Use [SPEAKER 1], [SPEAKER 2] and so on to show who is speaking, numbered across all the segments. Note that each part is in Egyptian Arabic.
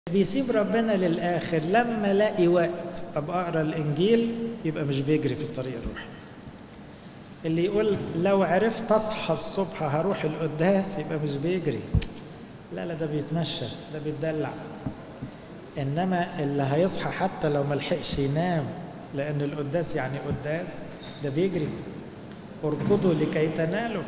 [SPEAKER 1] بيسيب ربنا للآخر لما الاقي وقت أبقى أقرأ الإنجيل يبقى مش بيجري في الطريق الروحي اللي يقول لو عرفت أصحى الصبح هروح القداس يبقى مش بيجري لا لا ده بيتمشى ده بيتدلع إنما اللي هيصحى حتى لو ملحقش ينام لأن القداس يعني قداس ده بيجري اركضوا لكي تنالوا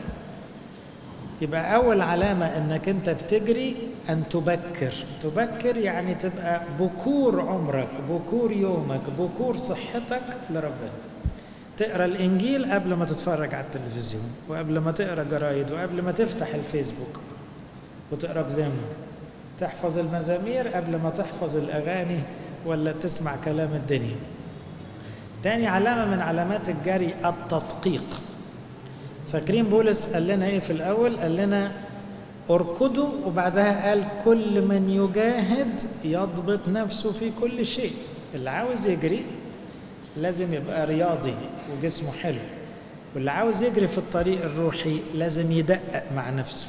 [SPEAKER 1] يبقى أول علامة إنك أنت بتجري أن تبكر تبكر يعني تبقى بكور عمرك بكور يومك بكور صحتك لربنا تقرا الإنجيل قبل ما تتفرج على التلفزيون وقبل ما تقرا جرايد وقبل ما تفتح الفيسبوك وتقرا بذمة تحفظ المزامير قبل ما تحفظ الأغاني ولا تسمع كلام الدنيا تاني علامة من علامات الجري التدقيق فاكرين بولس قال لنا ايه في الاول قال لنا اركضوا وبعدها قال كل من يجاهد يضبط نفسه في كل شيء اللي عاوز يجري لازم يبقى رياضي وجسمه حلو واللي عاوز يجري في الطريق الروحي لازم يدقق مع نفسه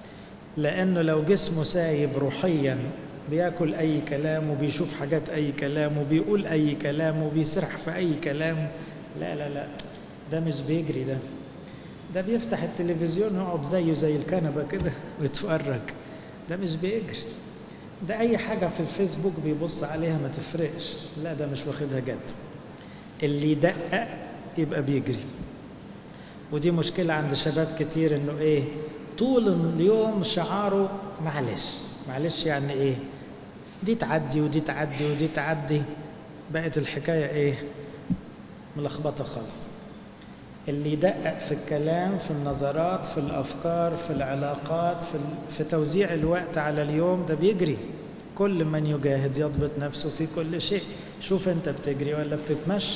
[SPEAKER 1] لانه لو جسمه سايب روحيا بياكل اي كلام وبيشوف حاجات اي كلام وبيقول اي كلام وبيسرح في اي كلام لا لا لا ده مش بيجري ده ده بيفتح التلفزيون يقعد زيه زي الكنبة كده ويتفرج ده مش بيجري ده أي حاجة في الفيسبوك بيبص عليها ما تفرقش لا ده مش واخدها جد اللي يدقق يبقى بيجري ودي مشكلة عند شباب كتير إنه إيه طول اليوم شعاره معلش معلش يعني إيه دي تعدي ودي تعدي ودي تعدي بقت الحكاية إيه ملخبطة خالص اللي يدقق في الكلام في النظرات في الافكار في العلاقات في, في توزيع الوقت على اليوم ده بيجري كل من يجاهد يضبط نفسه في كل شيء شوف انت بتجري ولا بتتمشى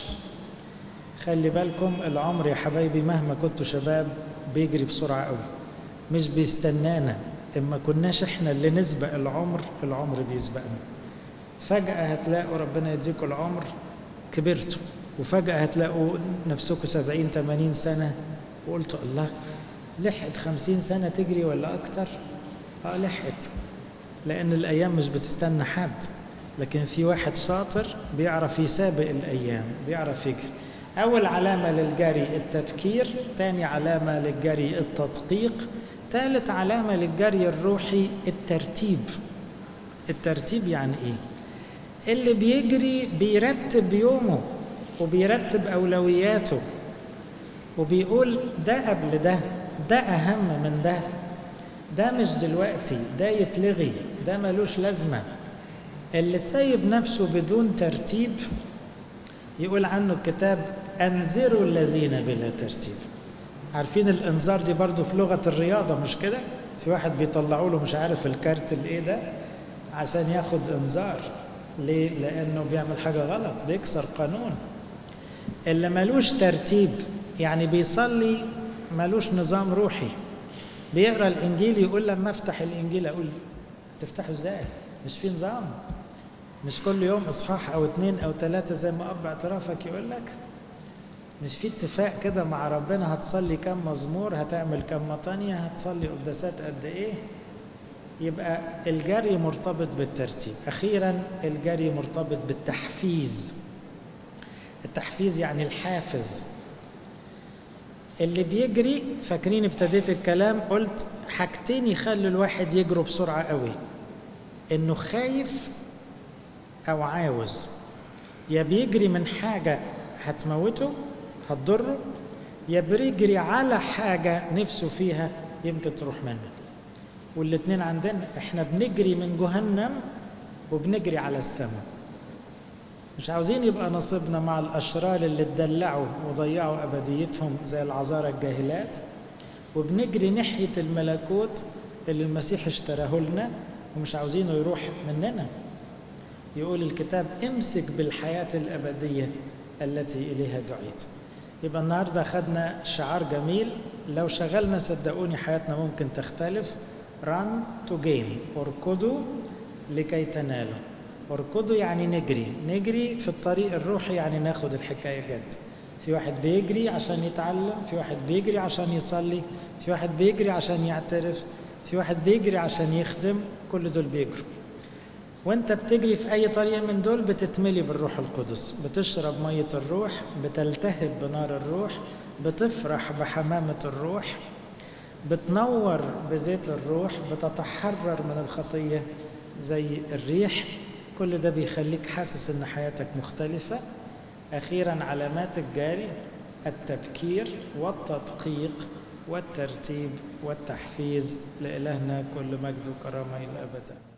[SPEAKER 1] خلي بالكم العمر يا حبايبي مهما كنتوا شباب بيجري بسرعه قوي مش بيستنانا اما كناش احنا اللي نسبق العمر العمر بيسبقنا فجاه هتلاقوا ربنا يديكم العمر كبرتوا وفجأة هتلاقوا نفسكم سبعين تمانين سنة وقلتوا الله لحقت خمسين سنة تجري ولا أكتر؟ آه لحقت لأن الأيام مش بتستنى حد لكن في واحد شاطر بيعرف يسابق الأيام بيعرف يجري أول علامة للجري التبكير تاني علامة للجري التدقيق ثالث علامة للجري الروحي الترتيب الترتيب يعني إيه؟ اللي بيجري بيرتب يومه وبيرتب أولوياته وبيقول ده قبل ده ده أهم من ده ده مش دلوقتي ده يتلغي ده ملوش لازمة اللي سايب نفسه بدون ترتيب يقول عنه الكتاب أنذروا الذين بلا ترتيب عارفين الإنذار دي برضو في لغة الرياضة مش كده في واحد بيطلعوا له مش عارف الكارت الايه ده عشان ياخد انذار ليه لانه بيعمل حاجه غلط بيكسر قانون اللي ملوش ترتيب يعني بيصلي ملوش نظام روحي بيقرا الانجيل يقول لما افتح الانجيل اقول تفتحه ازاي مش في نظام مش كل يوم اصحاح او اتنين او تلاتة زي ما اب اعترافك يقول لك مش في اتفاق كده مع ربنا هتصلي كم مزمور هتعمل كم مطانية هتصلي قداسات قد ايه يبقى الجري مرتبط بالترتيب اخيرا الجري مرتبط بالتحفيز التحفيز يعني الحافز اللي بيجري فاكرين ابتديت الكلام قلت حاجتين يخلوا الواحد يجروا بسرعة قوي انه خايف او عاوز يا بيجري من حاجة هتموته هتضره يا بيجري على حاجة نفسه فيها يمكن تروح منه والاتنين عندنا احنا بنجري من جهنم وبنجري على السماء مش عاوزين يبقى نصيبنا مع الأشرار اللي اتدلعوا وضيعوا أبديتهم زي العذارى الجاهلات وبنجري ناحية الملكوت اللي المسيح اشتراه لنا ومش عاوزينه يروح مننا يقول الكتاب امسك بالحياة الأبدية التي إليها دعيت يبقى النهاردة خدنا شعار جميل لو شغلنا صدقوني حياتنا ممكن تختلف run to gain اركضوا لكي تنالوا اركضوا يعني نجري نجري في الطريق الروحي يعني ناخد الحكاية جد في واحد بيجري عشان يتعلم في واحد بيجري عشان يصلي في واحد بيجري عشان يعترف في واحد بيجري عشان يخدم كل دول بيجروا وانت بتجري في اي طريق من دول بتتملي بالروح القدس بتشرب ميه الروح بتلتهب بنار الروح بتفرح بحمامه الروح بتنور بزيت الروح بتتحرر من الخطيه زي الريح كل ده بيخليك حاسس ان حياتك مختلفه اخيرا علامات الجاري التبكير والتدقيق والترتيب والتحفيز لإلهنا كل مجد وكرامة إلى الأبد آمين